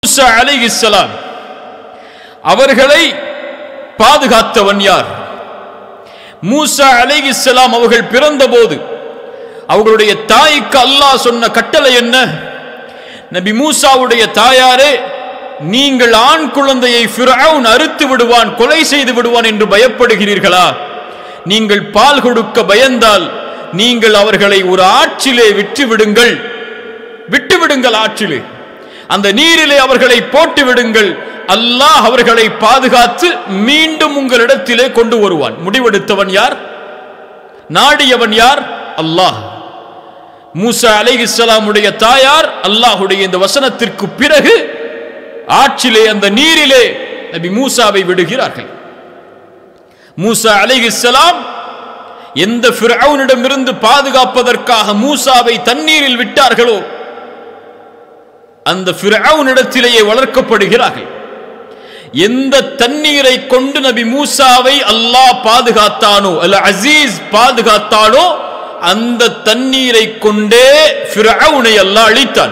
மூசா அலைஹிஸ்ஸலாம் அவர்களை பாதுகாத்தவன் யார் மூசா அலைஹிஸ்ஸலாம் அவர்கள் பிறந்தபோது அவர்களுடைய தாய்க்கு அல்லாஹ் சொன்ன கட்டளை என்ன நபி மூசாவுடைய தாயாரே நீங்கள் ஆண் குழந்தையை ஃபிரௌன் அறுத்து விடுவான் கொலை செய்து விடுவான் என்று பயப்படுகிறீர்களா நீங்கள் பால் கொடுக்க பயந்தால் நீங்கள் அவர்களை ஒரு ஆற்றிலே விட்டு விடுங்கள் விட்டு விடுங்கள் ஆற்றிலே அந்த நீரிலே அவர்களை போட்டு விடுங்கள் அல்லாஹ் அவர்களை பாதுகாத்து மீண்டும் உங்களிடத்திலே கொண்டு வருவான் முடிவெடுத்தவன் யார் நாடியவன் யார் அல்லாஹ் மூசா அலைஹிஸ்ஸலாமுடைய தாயார் அல்லாஹுடைய இந்த வசனத்திற்கு பிறகு ஆற்றிலே அந்த நீரிலே நபி மூசாவை விடுகிறார்கள் மூசா அலைஹிஸ்ஸலாம் எந்த ஃபிரௌனிடமிருந்து பாதுகாப்பதற்காக மூசாவை தண்ணீரில் விட்டார்களோ அந்த ஃபிரௌனிடத்திலேயே வளர்க்கப்படுகிறார்கள் எந்த தண்ணீரை கொண்டு நபி மூசாவை அல்லாஹ் பாதுகாத்தானோ அல்ல அசீஸ் பாதுகாத்தானோ அந்த தண்ணீரை கொண்டே ஃபிரௌனை அல்லாஹ் அழித்தான்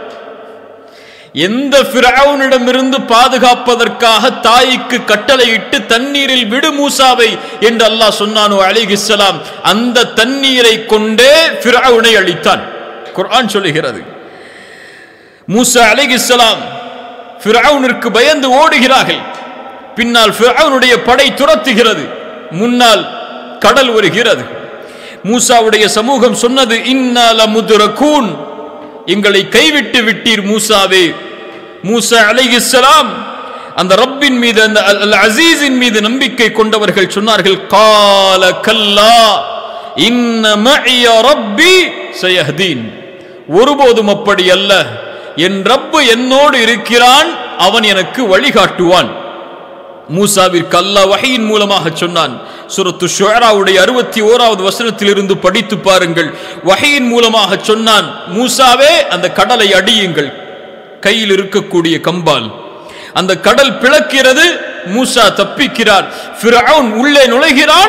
எந்த ஃபிரௌனிடமிருந்து பாதுகாப்பதற்காக தாய்க்கு கட்டளையிட்டு தண்ணீரில் விடு மூசாவை என்று அல்லாஹ் சொன்னானோ அலிஹிஸ்ஸலாம் அந்த தண்ணீரை கொண்டே ஃபிரௌனை அழித்தான் குர்ஆன் சொல்லுகிறது மூசா அலிஹிஸ்ஸலாம் ஃபிரௌனிற்கு பயந்து ஓடுகிறார்கள் பின்னால் ஃபிரௌனுடைய படை துரத்துகிறது முன்னால் கடல் வருகிறது மூசாவுடைய சமூகம் சொன்னது இன்னால முதுரகூன் எங்களை கைவிட்டு விட்டீர் மூசாவே மூசா அலைஹிஸ்ஸலாம் அந்த ரப்பின் மீது அந்த அல் அல் அசீஸின் மீது நம்பிக்கை கொண்டவர்கள் சொன்னார்கள் கால கல்லா இன்ன மஇய ரப்பி சயஹ்தீன் ஒருபோதும் அப்படி அல்ல என் ரப்பு என்னோடு இருக்கிறான் அவன் எனக்கு வழிகாட்டுவான் மூசாவிற்கு அல்லாஹ் வகையின் மூலமாக சொன்னான் சுரத்து ஷுராவுடைய அறுபத்தி ஓராவது வசனத்தில் இருந்து படித்து பாருங்கள் வகையின் மூலமாக சொன்னான் மூசாவே அந்த கடலை அடியுங்கள் கையில் இருக்கக்கூடிய கம்பால் அந்த கடல் பிளக்கிறது மூசா தப்பிக்கிறார் ஃபிரௌன் உள்ளே நுழைகிறான்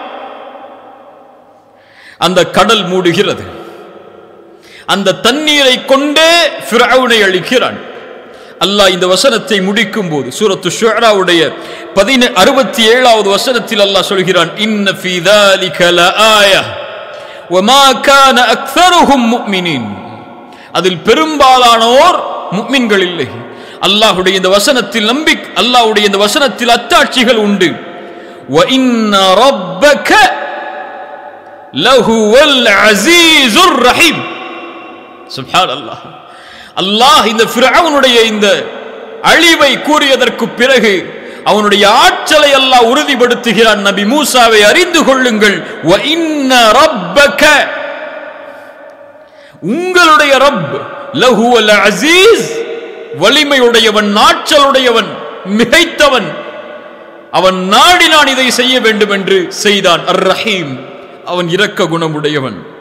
அந்த கடல் மூடுகிறது அந்த தண்ணீரை கொண்டே ஃபிரௌனை அழிக்கிறான் அல்லாஹ் இந்த வசனத்தை முடிக்கும் போது சூரத்து ஷுராவுடைய பதின அறுபத்தி ஏழாவது வசனத்தில் அல்லாஹ் சொல்கிறான் இன்ன ஃபீ ذلك لآية وما كان أكثرهم مؤمنين அதில் பெரும்பாலானோர் முக்மின்கள் இல்லை அல்லாஹ்வுடைய இந்த வசனத்தில் நம்பி அல்லாஹ்வுடைய இந்த வசனத்தில் அத்தாட்சிகள் உண்டு وإن ربك لهو العزيز الرحيم سبحان الله அல்லாஹ் இந்த ஃபிரௌனுடைய இந்த அழிவை கூறியதற்கு பிறகு அவனுடைய ஆற்றலை அல்லாஹ் உறுதிப்படுத்துகிறான் நபி மூசாவை அறிந்து கொள்ளுங்கள் வ இன்ன ரப்பக உங்களுடைய ரப் லஹு அல் அசீஸ் வலிமையுடையவன் ஆற்றலுடையவன் மிகைத்தவன் அவன் நாடினான் இதை செய்ய வேண்டும் என்று செய்தான் அர் ரஹீம் அவன் இரக்க குணமுடையவன்